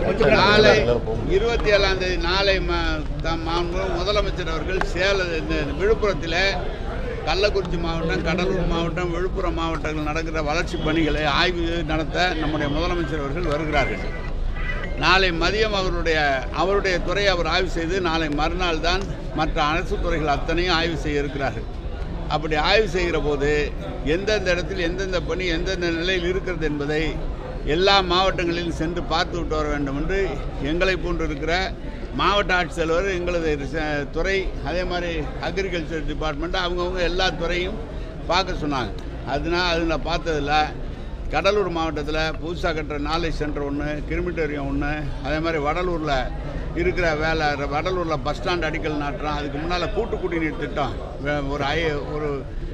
நாளை இருபத்தி ஏழாம் தேதி நாளை ம- தம் மாண்பு முதலமைச்சர் அவர்கள் சேல இந்த விழுப்புரத்தில் கள்ளக்குறிச்சி மாவட்டம் கடலூர் மாவட்டம் விழுப்புரம் மாவட்டங்கள் நடக்கிற வளர்ச்சி பணிகளை ஆய்வு நடத்த நம்முடைய முதலமைச்சர் அவர்கள் வருகிறார்கள் நாளை மதியம் அவருடைய அவருடைய துறை அவர் ஆய்வு செய்து நாளை மறுநாள் தான் மற்ற அரசு துறைகள் அத்தனையும் ஆய்வு செய்ய இருக்கிறார்கள் அப்படி ஆய்வு செய்கிற போது எந்தெந்த இடத்தில் எந்தெந்த பணி எந்தெந்த நிலையில் இருக்கிறது என்பதை எல்லா மாவட்டங்களிலும் சென்று பார்த்து விட்டு வர வேண்டும் என்று எங்களை போன்று இருக்கிற மாவட்ட ஆட்சித்தலைவர் எங்களது ச- துறை அதே மாதிரி அக்ரிகல்ச்சர் டிபார்ட்மெண்ட் அவங்கவுங்க எல்லா துறையும் பார்க்க சொன்னாங்க அதனால் அது நான் பார்த்ததில்ல கடலூர் மாவட்டத்தில் புதுசாக கட்டுற நாலேஜ் சென்டர் ஒன்று கிரிமிட்டோரியம் ஒன்று அதே மாதிரி வடலூரில் இருக்கிற வேலை வடலூரில் பஸ் ஸ்டாண்ட் அடிக்கல் நாட்டுறோம் அதுக்கு முன்னால் கூட்டு குடிநீர் திட்டம் வே- ஒரு ஐ ஒரு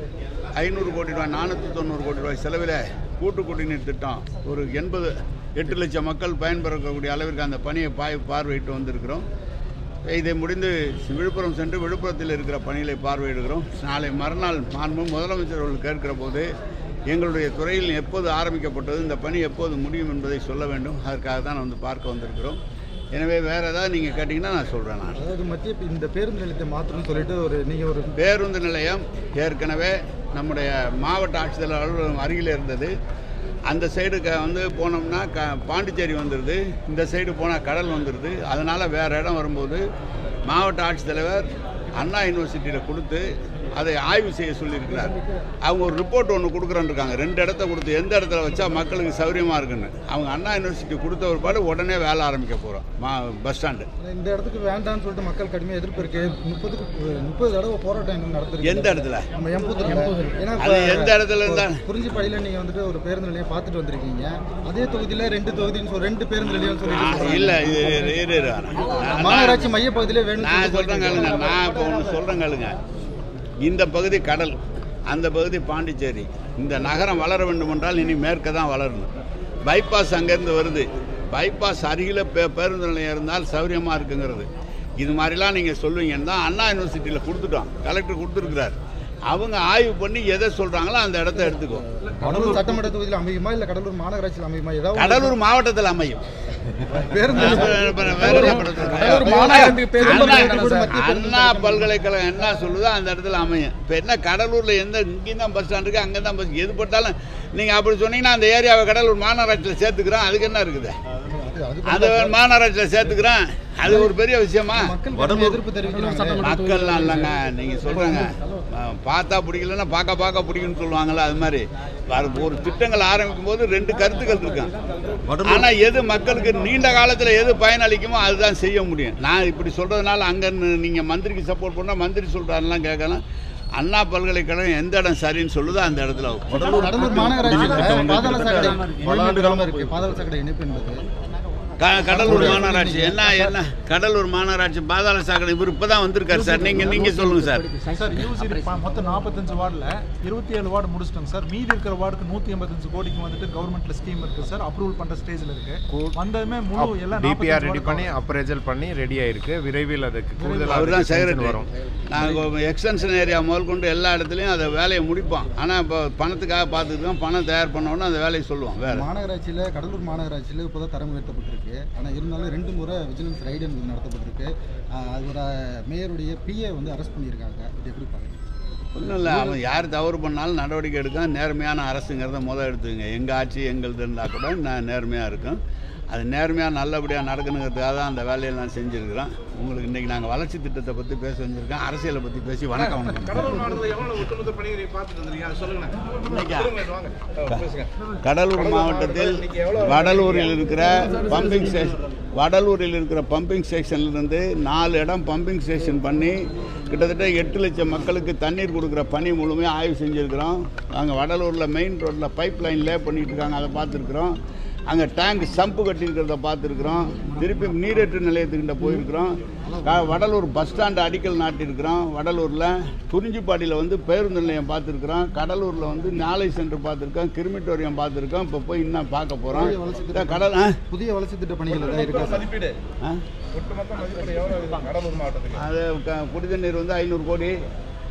ஐநூறு கோடி ரூபாய் நானூற்றி தொண்ணூறு கோடி ரூபாய் செலவில் கூட்டு குடிநீர் திட்டம் ஒரு எண்பது எட்டு லட்சம் மக்கள் பயன்பெறக்கூடிய அளவிற்கு அந்த பணியை பாய் பார்வையிட்டு வந்திருக்கிறோம் இதை முடிந்து விழுப்புரம் சென்று விழுப்புரத்தில் இருக்கிற பணிகளை பார்வையிடுகிறோம் நாளை மறுநாள் மாண்பு முதலமைச்சர் அவர்கள் கேட்கிற போது எங்களுடைய துறையில் எப்போது ஆரம்பிக்கப்பட்டது இந்த பணி எப்போது முடியும் என்பதை சொல்ல வேண்டும் அதற்காக தான் வந்து பார்க்க வந்திருக்கிறோம் எனவே வேறு ஏதாவது நீங்கள் கேட்டிங்கன்னா நான் சொல்கிறேன் நான் அதாவது மத்திய இந்த பேருந்து நிலையத்தை மாற்றணும்னு சொல்லிட்டு ஒரு நீங்கள் ஒரு பேருந்து நிலையம் ஏற்கனவே நம்முடைய மாவட்ட ஆட்சித்தலைவர் அலுவலகம் அருகில் இருந்தது அந்த சைடு க வந்து போனோம்னா க பாண்டிச்சேரி வந்துடுது இந்த சைடு போனால் கடல் வந்துடுது அதனால் வேறு இடம் வரும்போது மாவட்ட ஆட்சித்தலைவர் அண்ணா யூனிவர்சிட்டியில் கொடுத்து அதை ஆய்வு செய்ய சொல்லியிருக்கிறார் அவங்க ஒரு ரிப்போர்ட் ஒன்று கொடுக்குறேன்னு இருக்காங்க ரெண்டு இடத்த கொடுத்து எந்த இடத்துல வச்சா மக்களுக்கு சௌகரியமாக இருக்குன்னு அவங்க அண்ணா யூனிவர்சிட்டி கொடுத்த ஒரு பாடு உடனே வேலை ஆரம்பிக்க போகிறோம் மா பஸ் ஸ்டாண்டு இந்த இடத்துக்கு வேண்டாம்னு சொல்லிட்டு மக்கள் கடுமையாக எதிர்ப்பு இருக்கு முப்பதுக்கு முப்பது தடவை போராட்டம் இன்னும் நடத்திருக்கு எந்த இடத்துல நம்ம எம்பூத்தூர் ஏன்னா அது எந்த இடத்துல இருந்தா குறிஞ்சிப்பாடியில் நீங்கள் வந்துட்டு ஒரு பேருந்து நிலையம் பார்த்துட்டு வந்திருக்கீங்க அதே தொகுதியில் ரெண்டு தொகுதின்னு சொல்லி ரெண்டு பேருந்து நிலையம் ஆ, சொல்லிட்டு இல்ல இது இரு, இரு, இரு. நான் மாநகராட்சி மையப்பகுதியிலே வேணும் நான் சொல்றேன் கேளுங்க நான் இப்போ ஒன்று சொல்றேன் கேளுங்க இந்த பகுதி கடல் அந்த பகுதி பாண்டிச்சேரி இந்த நகரம் வளர வேண்டும் என்றால் இனி மேற்க தான் வளரணும் பைபாஸ் அங்கேருந்து வருது பைபாஸ் அருகில் பே பேருந்து நிலையம் இருந்தால் சௌரியமாக இருக்குங்கிறது இது மாதிரிலாம் நீங்கள் சொல்லுவீங்கன்னு தான் அண்ணா யூனிவர்சிட்டியில் கொடுத்துட்டோம் கலெக்டர் கொடுத்துருக்குறாரு அவங்க ஆய்வு பண்ணி எதை சொல்கிறாங்களோ அந்த இடத்த எடுத்துக்கோ கடலூர் சட்டமன்ற தொகுதியில் அமையுமா இல்லை கடலூர் மாநகராட்சியில் அமையுமா ஏதாவது கடலூர் மாவட்டத்தில் அமையும் பேருந்து நான் நிலையம் இப்ப- இப்ப வேற என்ன பண்ண சொல்றேன்? கடலூர் மாநகராட்சிக்கு பேருந்து அண்ணா- நிலையம் கூட மத்திய பேருந்து அண்ணா பல்கலைக்கழகம் என்ன சொல்லுதோ அந்த இடத்துல அமையும் இப்போ என்ன கடலூரில் எந்த இங்கேயும் தான் பஸ் ஸ்டாண்ட் இருக்குது அங்கே தான் பஸ் எது பட்டாலும் நீங்கள் அப்படி சொன்னீங்கன்னா அந்த ஏரியாவை கடலூர் மாநகராட்சியில் சேர்த்துக்கிறோம் அதுக்கு என்ன இருக்குது அது- அது மாநகராட்சியில் சேர்த்துக்கிறேன் அது ஒரு பெரிய விஷயமா மக்கள் கடுமையா எதிர்ப்பு தெரிவிக்கிறாங்க மக்கள்லாம் இல்லைங்க நீங்கள் சொல்கிறேங்க பார்த்தா பிடிக்கலன்னா பார்க்க பார்க்க பிடிக்குன்னு சொல்லுவாங்கல்ல அது மாதிரி வர- ஒரு திட்டங்கள் ஆரம்பிக்கும் போது ரெண்டு கருத்துக்கள் இருக்கும் ஆனால் எது மக்களுக்கு நீண்ட காலத்தில் எது பயனளிக்குமோ அதுதான் செய்ய முடியும் நான் இப்படி சொல்கிறதுனால அங்கே நீங்கள் மந்திரிக்கு சப்போர்ட் பண்ணால் மந்திரி சொல்கிறாருலாம் கேட்கலாம் அண்ணா பல்கலைக்கழகம் எந்த இடம் சரின்னு சொல்லுதோ அந்த இடத்துல வைப்போம். கடலூர் மாநகராட்சியில் பாதாள சாக்கடை இணைப்பு இருக்கு பாதாள சாக்கடை இணைப்பு என்பது க கடலூர் மாநகராட்சி என்ன என்ன கடலூர் மாநகராட்சி பாதாள சாக்கடை இவர் இப்போ தான் வந்திருக்காரு சார் நீங்கள் நீங்கள் சொல்லுங்கள் சார் சார் யூசி மொத்தம் நாற்பத்தஞ்சு வார்டில் இருபத்தி ஏழு வார்டு முடிச்சிட்டோங்க சார் மீதி இருக்கிற வார்டுக்கு நூற்றி எண்பத்தஞ்சு கோடிக்கு வந்துட்டு கவர்மெண்ட்ல ஸ்கீம் இருக்கு சார் அப்ரூவல் பண்ற ஸ்டேஜ்ல இருக்கு வந்ததுமே முழு எல்லாம் டிபிஆர் 45 ரெடி வார்டு பண்ணி அப்ரைசல் பண்ணி ரெடி ஆயிருக்கு விரைவில் அதுக்கு கூடுதலாக அவர் தான் அதுக்கு extension செக்ரட்டரி வரும் நாங்கள் எக்ஸ்டென்ஷன் ஏரியா முதல் கொண்டு எல்லா இடத்துலையும் அதை வேலையை முடிப்போம் ஆனால் இப்போ பணத்துக்காக பார்த்துருக்கோம் பணம் தயார் பண்ண உடனே அந்த வேலையை சொல்லுவோம் வேறு மாநகராட்சியில் கடலூர் மாநகராட்சியில் இப்போ தான் தரம் உயர்த்தப்பட்டிருக்கு ஆனால் இருந்தாலும் ரெண்டு முறை விஜிலன்ஸ் ரைடு என்பது நடத்தப்பட்டிருக்கு ஆஹ் அது ஒரு மேயருடைய பிஏ வந்து அரெஸ்ட் பண்ணியிருக்காங்க இது எப்படி பார்க்குறீங்க ஒன்றும் இல்லை அவன் யார் தவறு பண்ணாலும் நடவடிக்கை எடுக்க நேர்மையான அரசுங்கிறத முதல் எடுத்துங்க எங்கள் ஆட்சி எங்களுது இருந்தால் கூட நான் நேர்மையாக இருக்கும் அது நேர்மையாக நல்லபடியாக நடக்கணுங்கிறதுக்காக தான் அந்த வேலையை நான் செஞ்சுருக்கிறோம் உங்களுக்கு இன்றைக்கி நாங்கள் வளர்ச்சி திட்டத்தை பற்றி பேச வந்திருக்கோம் அரசியலை பற்றி பேசி வணக்கம் வணக்கம் கடலூர் மாவட்டத்தில் எவ்வளவு ஒட்டுமொத்த பணியை நீங்க பார்த்துட்டு வந்திருக்கீங்க அதை சொல்லுங்க இன்னைக்கா? சொல்லுங்க, வாங்க. அஹ், பேசுங்க கடலூர் மாவட்டத்தில் வடலூரில் இருக்கிற பம்பிங் ஸ்டேஷன் வடலூரில் இருக்கிற பம்பிங் ஸ்டேஷன்லேருந்து நாலு இடம் பம்பிங் ஸ்டேஷன் பண்ணி கிட்டத்தட்ட எட்டு லட்சம் மக்களுக்கு தண்ணீர் கொடுக்குற பணி முழுமையாக ஆய்வு செஞ்சுருக்கிறோம் அங்கே வடலூரில் மெயின் ரோட்டில் பைப் லைன் லே பண்ணிட்டு இருக்காங்க அதை பார்த்துருக்குறோம் அங்கே டேங்க் சம்பு கட்டியிருக்கிறத பார்த்துருக்குறோம் திருப்பி நீரேற்று நிலையத்துக்கிட்ட போயிருக்கிறோம் க- வடலூர் பஸ் ஸ்டாண்டு அடிக்கல் நாட்டியிருக்கிறோம் வடலூரில் குறிஞ்சிப்பாடியில் வந்து பேருந்து நிலையம் பார்த்துருக்குறோம் கடலூரில் வந்து நாளை சென்டர் பார்த்துருக்கோம் கிரிமிட்டோரியம் பார்த்துருக்கோம் இப்போ போய் இன்னும் பார்க்க போகிறோம் கடல் ஆ? புதிய வளர்ச்சி திட்ட பணிகள் ஏதாவது இருக்கா சார் மதிப்பீடு ஆ? ஒட்டுமொத்த மதிப்பீடு எவ்வளவு இருக்கு கடலூர் மாவட்டத்துக்கு அது க- குடி தண்ணீர் வந்து ஐநூறு கோடி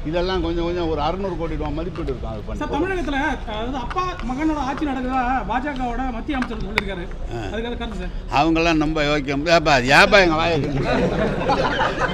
இதெல்லாம் கொஞ்சம் கொஞ்சம் ஒரு அறுநூறு கோடி ரூபாய் மதிப்பீடு இருக்கும் அது சார் பண்ணி தமிழகத்துல அதாவது அப்பா மகனோட ஆட்சி நடக்குதா பாஜகவோட மத்திய அமைச்சர் சொல்லியிருக்காரு அதுக்கு அது கருத்து சார் அவங்கெல்லாம் ரொம்ப யோக்கியம் ஏப்பா ஏப்பா எங்கள் வாயை